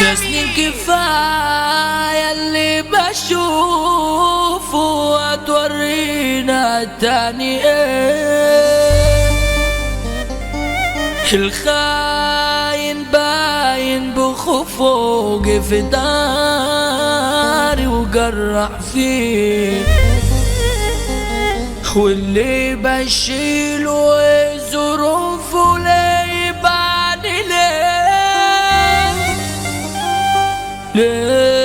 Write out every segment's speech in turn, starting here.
يا سنين كفاية اللي بشوفه وتورينا تاني ايه الخاين باين بخوفه في داري وجرح فيه واللي بشيله ظروفه ليه يبعني ليه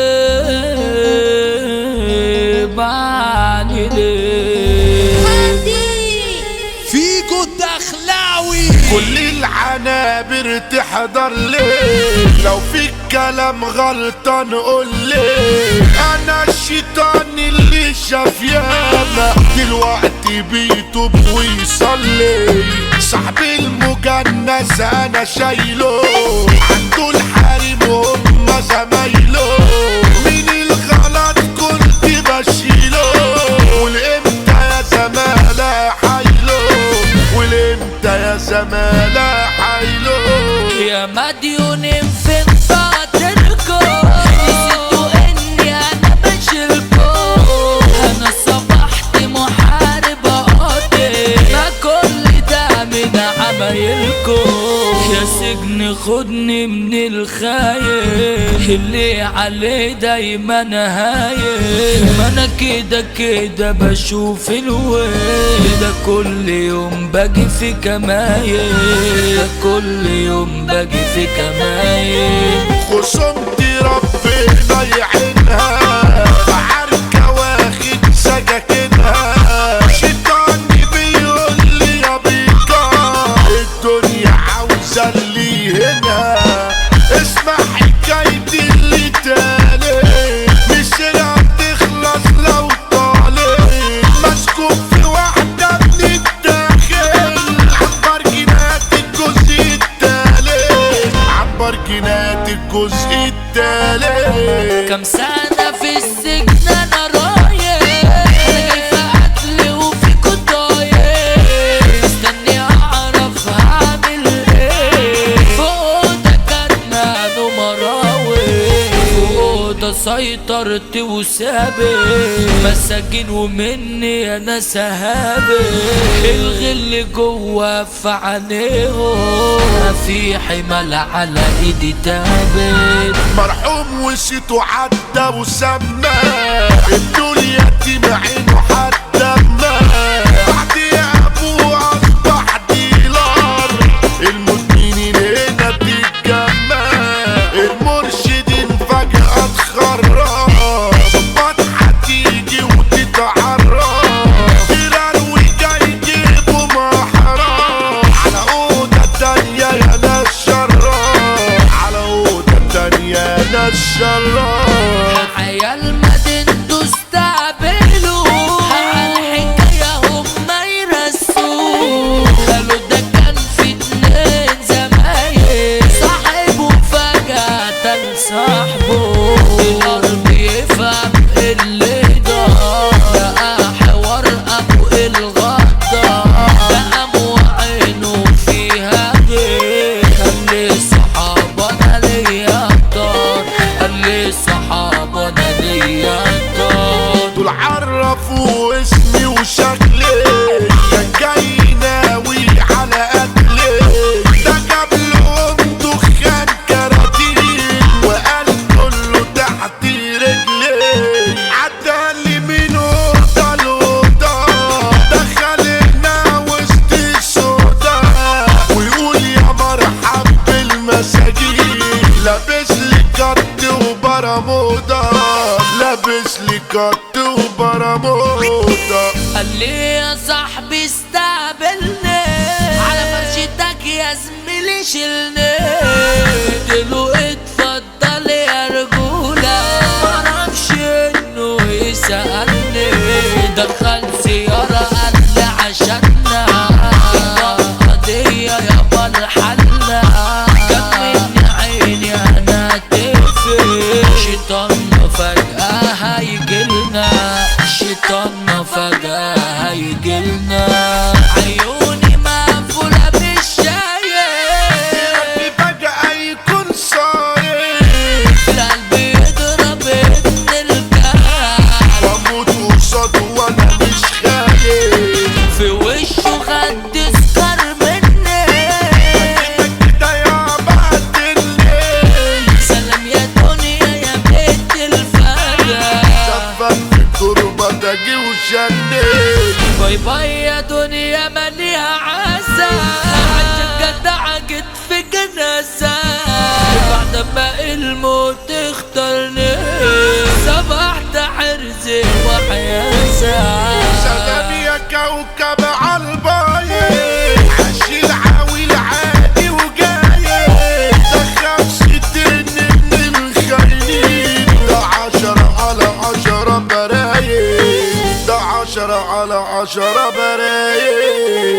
ليه يبعني ليه فيجو الدخلاوي كل العنابر تحضر ليه لو في كلام غلطان قول ليه انا الشيطان اللي شاف ياما دلوقتي بيتوب ويصلي صاحب المجنس انا شايله عنده الحريم وهم زمايله من الغلط كنت بشيله والامتى يا زمالة حايله والامتى يا زمالة حايله يا مديونين فين خاطركم نسيتوا اني انا بشيلكم انا صبحت محارب قاتل ما كل ده من عمايلكم يا سجن خدني من الخايف اللي عليه دايما هايل ما انا كده كده بشوف الويل ده كل يوم باجي في كمايل ده كل يوم باجي في كمايل خصومتي ربنا يعينها عركة واخد سكاكينها شيطاني بيقول لي يا بيكا الدنيا عاوزة اللي هنا اسمع حكايتي اللي تالي مش راح تخلص لو طالت مسكوب في واحدة من الداخل عبر جنات الجزء التالت عبر جنات الجزء التالت كم سنة في السجن انا رايح انا جاي في قتل وفي قضايا مستني اعرف هعمل ايه فوق ده كان مانو مراوي فوق ده سيطرت وسابق مساجين ومني انا سهابق الغل جوا في عينيهم في حمل على ايدي تابت مرحوم وشيته عدى وسمى الدنيا عينه حتى ما بعد يا ابوه اصبح ديلر المدمنين هنا بتتجمع المرشدين فجأة اتخرج ظباط هتيجي وتتعرف فيران وجاي يجيبوا محرم على اوضة تانية يا ناس شراب على اوضة تانية يا ناس شراب عيال مدينته استقبلوا عالحكاية هما يرسوا قالوا ده كان في اتنين زمايل صاحبه فجأة تاني صاحبه الأرض يفهم اللي دار بقى حوار أبو الغدار ده قام وعينه فيها غير خلي صحابه أنا ليا الدار قال لي صحابه أنا ليا الدار دول عرفوا اسمي وشكلي كان جاي ناوي على قتلي ده جاب لهم دخان كراتين وقال كله تحت رجلي عدالي من اوضه لاوضه دخلنا وسط السودا ويقول يا مرحب بالمساجين لابس لي كت وبرمودا لابس لي كت وبرمودا قال لي يا صاحبي استقبلني على فرشتك يا زميلي شيلني قلت له اتفضل يا رجولة معرفش انه يسألني دخل سيارة قال لي عشاننا قضية يابا الحلة جت من عيني انا تقفل شيطان فجأة هيجيلنا شيطان فجأة هيجيلنا عيوني مقفولة بالشايب فجأة يكون صايم باجي وشنيت باي باي يا دنيا مليها عزة عشان جدع جيت في جنازة بعد ما الموت اختارني صبحت حرزي وحياسة سلام يا كوكب عالبايد عشيل عاوي عادي وجاي دخل ستين من الخاينين ده عشرة على عشرة برايد ده عشرة على عشرة برايد